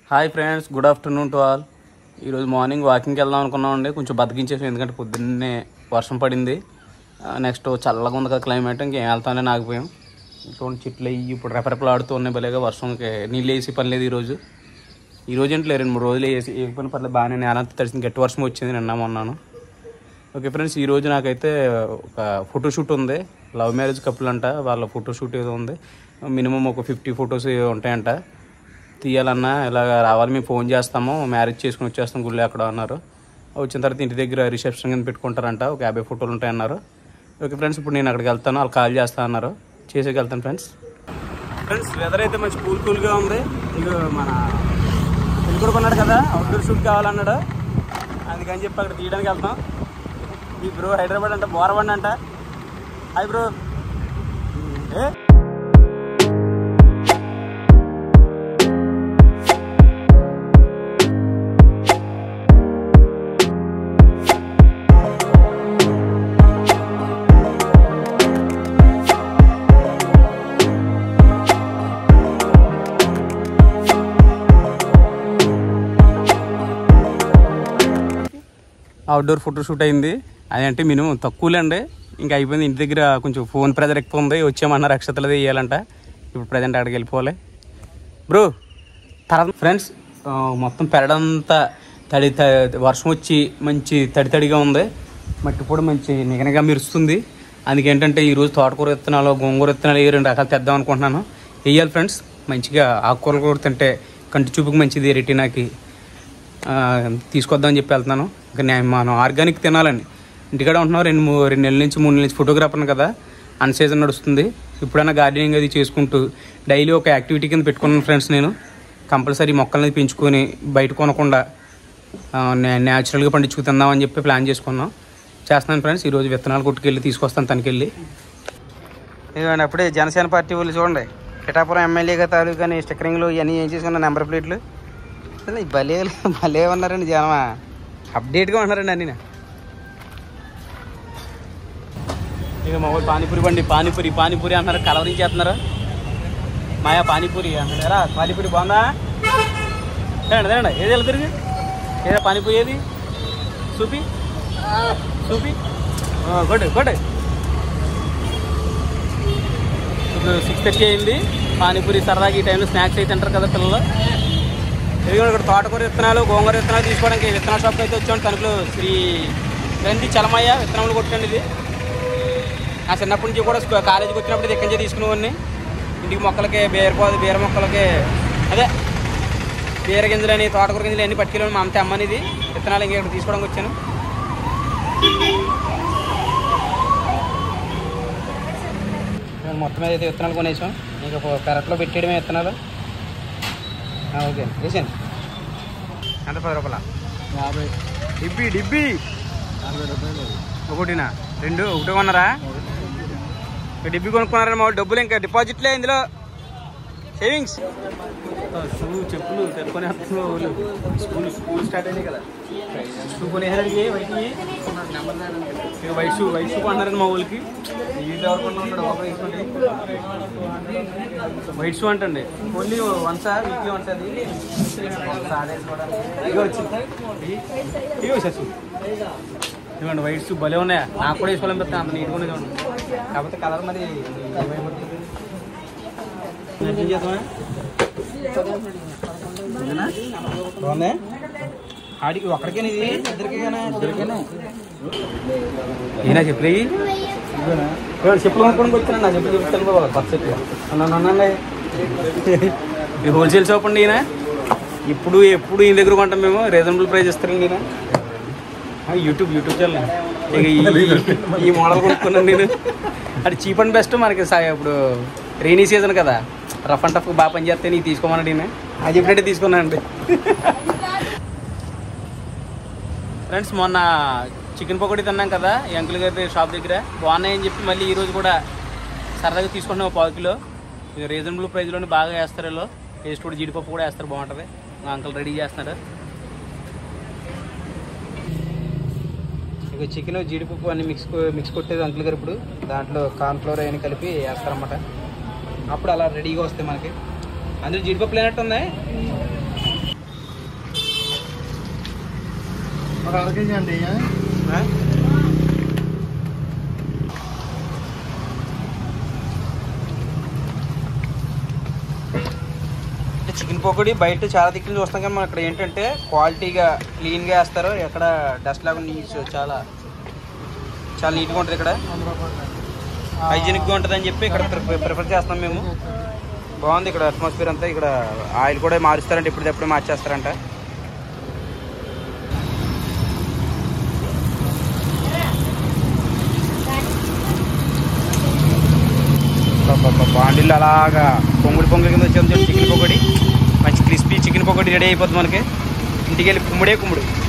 Hi friends good afternoon to all ఈరోజు morning వాకింగ్కి వెళ్దాం అనుకున్నామండి కొంచెం బతికించేసాం ఎందుకంటే పొద్దున్నే వర్షం పడింది నెక్స్ట్ చల్లగా ఉంది కదా క్లైమేట్ ఇంకేం వెళ్తామని ఆగిపోయాం చూడండి చెట్లు అయ్యి ఇప్పుడు రెపరెపలు ఆడుతూ ఉన్నాయి భలేగా వర్షంకి నీళ్ళు వేసి పని లేదు ఈరోజు ఈ రోజు ఏంటి రెండు మూడు రోజులు వేసి ఏ పని పర్లేదు బాగానే నేనంతా తడిసింది గట్టి వర్షం వచ్చింది నిన్న మొన్నాను ఓకే ఫ్రెండ్స్ ఈ రోజు నాకైతే ఒక ఫోటోషూట్ ఉంది లవ్ మ్యారేజ్ కపుల్ అంట వాళ్ళ ఫోటోషూట్ ఏదో ఉంది మినిమం ఒక ఫిఫ్టీ ఫొటోస్ ఉంటాయంట తీయాలన్నా ఇలాగ రావాలి మేము ఫోన్ చేస్తాము మ్యారేజ్ చేసుకుని వచ్చేస్తాం గుళ్ళు అక్కడ అన్నారు వచ్చిన తర్వాత ఇంటి దగ్గర రిసెప్షన్ కింద పెట్టుకుంటారంట ఒక యాభై ఫోటోలు ఉంటాయన్నారు ఓకే ఫ్రెండ్స్ ఇప్పుడు నేను అక్కడికి వెళ్తాను వాళ్ళు కాల్ చేస్తా అన్నారు చేసేకి వెళ్తాను ఫ్రెండ్స్ ఫ్రెండ్స్ వెదర్ అయితే మంచి కూల్ కూల్గా ఉంది ఇక మన పెళ్ళికొడు కొన్నాడు కదా అవుట్డోర్ షూట్ కావాలన్నాడు అందుకని చెప్పి అక్కడ తీయడానికి వెళ్తాం ఈ బ్రో హైదరాబాద్ అంట బోరబండి అంట హాయ్ బ్రో ఏ అవుట్డోర్ ఫోటో షూట్ అయింది అది అంటే మినిమం తక్కువలే అండి ఇంకా అయిపోయింది ఇంటి దగ్గర కొంచెం ఫోన్ ప్రెజర్ ఎక్కువ ఉంది వచ్చామన్నారు అక్షతలు వేయాలంట ఇప్పుడు ప్రజెంట్ అక్కడికి వెళ్ళిపోవాలి బ్రో తర్వాత ఫ్రెండ్స్ ఆ, మొత్తం పెరడంతా తడి త- వర్షం వచ్చి మంచి తడి తడిగా ఉంది మట్టి కూడా మంచి నిగనగా మెరుస్తుంది అందుకేంటంటే ఈరోజు తోటకూర విత్తనాలు గోంగూర విత్తనాలు ఏ రెండు రకాలు తెద్దాం అనుకుంటున్నాను వేయాలి ఫ్రెండ్స్ మంచిగా ఆకుకూరలు కూడా తింటే కంటి చూపుకి మంచిది రెటీనాకి ఆ, తీసుకొద్దామని చెప్పి వెళ్తున్నాను ఇంకా నేను మనం ఆర్గానిక్ తినాలండి ఇంటికాడ ఉంటున్నాం రెండు మూ రెండు నెలల నుంచి మూడు నెలల నుంచి ఫోటోగ్రాఫర్ని కదా అన్ సీజన్ నడుస్తుంది ఇప్పుడైనా గార్డెనింగ్ అది చేసుకుంటూ డైలీ ఒక యాక్టివిటీ కింద పెట్టుకున్నాను ఫ్రెండ్స్ నేను కంపల్సరీ మొక్కల్ని పెంచుకొని బయట కొనకుండా న్యాచురల్గా పండించుకు తిందామని చెప్పి ప్లాన్ చేసుకున్నాం చేస్తున్నాను ఫ్రెండ్స్ ఈరోజు విత్తనాలు కొట్టుకెళ్ళి తీసుకొస్తాను తనకెళ్ళి ఇదిగోండి అప్పుడే జనసేన పార్టీ వాళ్ళు చూడండి పిఠాపురం ఎమ్మెల్యేగా తాలూకాని స్టిక్కరింగ్లు ఇవన్నీ ఏం చేసుకున్న నెంబర్ ప్లేట్లు అసలు ఈ భలే భలే ఉన్నారండి జనమా అప్డేట్గా ఉన్నారండి అన్నీ ఇక మా వాళ్ళు పానీపూరి బండి పానీపూరి పానీపూరి అంటున్నారు కలవరించి చేస్తున్నారు మాయా పానీపూరి అంటారు ఎరా పానీపూరి బాగుందా తినండి తినండి ఏది వెళ్ళి తిరిగి ఏదో పానీపూరి ఏది చూపి చూపి కొట్టు కొట్టు ఇప్పుడు సిక్స్ థర్టీ అయింది పానీపూరి సరదాగా ఈ టైంలో స్నాక్స్ అయితే తింటారు కదా పిల్లలు ఇది కూడా ఇక్కడ తోటకూర విత్తనాలు గోంగూర విత్తనాలు తీసుకోవడానికి విత్తనాల షాప్కి అయితే వచ్చాను తణుకులో శ్రీ గ్రంథి చలమయ్య విత్తనాలు కొట్టండి ఇది నా చిన్నప్పటి నుంచి కూడా స్కూ- కాలేజీకి వచ్చినప్పుడు ఇది ఇక్కడి నుంచి తీసుకునేవాడిని ఇంటికి మొక్కలకి బీరపోదు బీర మొక్కలకి అదే బీర గింజలని తోటకూర గింజలు అన్ని పట్టుకెళ్ళి మా అమ్మ అమ్మని ఇది విత్తనాలు ఇంకా ఇక్కడ తీసుకోవడానికి వచ్చాను మేము మొత్తం మీద అయితే విత్తనాలు కొనేసాం ఇంకా పో- పెరట్లో పెట్టేయడమే విత్తనాలు ఆ, ఓకే వేసాను ఎంత పది రూపాయల యాభై డిబ్బి డిబ్బి యాభై రూపాయలు ఒకటినా రెండు ఒకటి కొన్నారా ఒక డిబ్బి కొనుక్కున్నారా మా వాళ్ళు డబ్బులు ఇంకా డిపాజిట్లే ఇందులో సేవింగ్స్ షూ చెప్పులు తెచ్చుకొని వాళ్ళు స్కూల్ స్కూల్ స్టార్ట్ అయింది కదా షూ కొనేసారికి వైట్ ఇక వైట్ షూ వైట్ షూ కొన్నారండి మా ఊళ్ళకి ఇది ఎవరు కొన్నా ఉంటాడు బాబా వేసుకోండి వైట్ షూ అంటండి ఓన్లీ వన్స్ వీక్లీ వన్స్ అది ఇక వచ్చింది ఇక వచ్చేసి ఇదిగోండి వైట్ షూ భలే ఉన్నాయా నాకు కూడా వేసుకోవాలనిపిస్తుంది అంత నీట్గా ఉన్నాయి చూడండి కాకపోతే కలర్ మరి ఏమైపోతుంది ఏం చేద్దామా ఇదేనా? బాగుందా ఆడికి ఒక్కడికేనా ఇది ఇద్దరికేనా ఇద్దరికేనా ఈయన చెప్పి చెప్పులు కొనుక్కోడానికి వచ్చాను నా చెప్పులు చూపిస్తాను బాబా కొత్త చెప్పులు అన్నాను అన్నాండి ఇది హోల్సేల్ షాప్ అండి ఈయన ఇప్పుడు ఎప్పుడు ఈయన దగ్గర కొంటాం మేము రీజనబుల్ ప్రైస్ ఇస్తారండి ఈయన ఆ, యూట్యూబ్ యూట్యూబ్ ఛానల్ ఇక ఈ- ఈ మోడల్ కొనుక్కున్నాను నేను అది చీప్ అండ్ బెస్ట్ మనకి సా- ఇప్పుడు రైనీ సీజన్ కదా రఫ్ అండ్ టఫ్ బాగా పని చేస్తే నీకు తీసుకోమన్నాడు ఈయన అది చెప్పినట్టే తీసుకున్నానండి ఫ్రెండ్స్ మొన్న చికెన్ పకోడీ తిన్నాం కదా ఈ అంకుల్ గారి షాప్ దగ్గర బాగున్నాయని చెప్పి మళ్ళీ ఈరోజు కూడా సరదాగా తీసుకుంటున్నాం ఒక పావు కిలో ఇది రీజనబుల్ ప్రైస్లోనే బాగా వేస్తారు వీళ్ళు టేస్ట్ కూడా జీడిపప్పు కూడా వేస్తారు బాగుంటుంది మా అంకుల్ రెడీ చేస్తున్నారు ఇక చికెన్ జీడిపప్పు అన్ని మిక్స్ మిక్స్ కొట్టేది అంకుల్ గారు ఇప్పుడు దాంట్లో కార్న్ఫ్లోర్ అవన్నీ కలిపి వేస్తారన్నమాట అప్పుడు అలా రెడీగా వస్తాయి మనకి అందులో జీడిపప్పు లేనట్టు ఉంది ఒక అర కేజీ అండి ఆ? అంటే చికెన్ పకోడీ బయట చాలా దిక్కులు చూస్తాం కానీ మనం ఇక్కడ ఏంటంటే క్వాలిటీగా క్లీన్గా వేస్తారు ఎక్కడ డస్ట్ లాగా నీట్స్ చాలా చాలా నీట్గా ఉంటుంది ఇక్కడ హైజీనిక్గా ఉంటుంది అని చెప్పి ఇక్కడ ప్రిఫర్ ప్రిఫర్ చేస్తాం మేము బాగుంది ఇక్కడ అట్మాస్ఫియర్ అంతా ఇక్కడ ఆయిల్ కూడా మారుస్తారంట ఎప్పటికప్పుడు మార్చేస్తారంట బాండిల్ అలాగా పొంగుడు పొంగుడు కింద వచ్చేది చికెన్ పకోడీ మంచి క్రిస్పీ చికెన్ పకోడీ రెడీ అయిపోతుంది మనకి ఇంటికి వెళ్ళి కుమ్ముడే కుమ్ముడు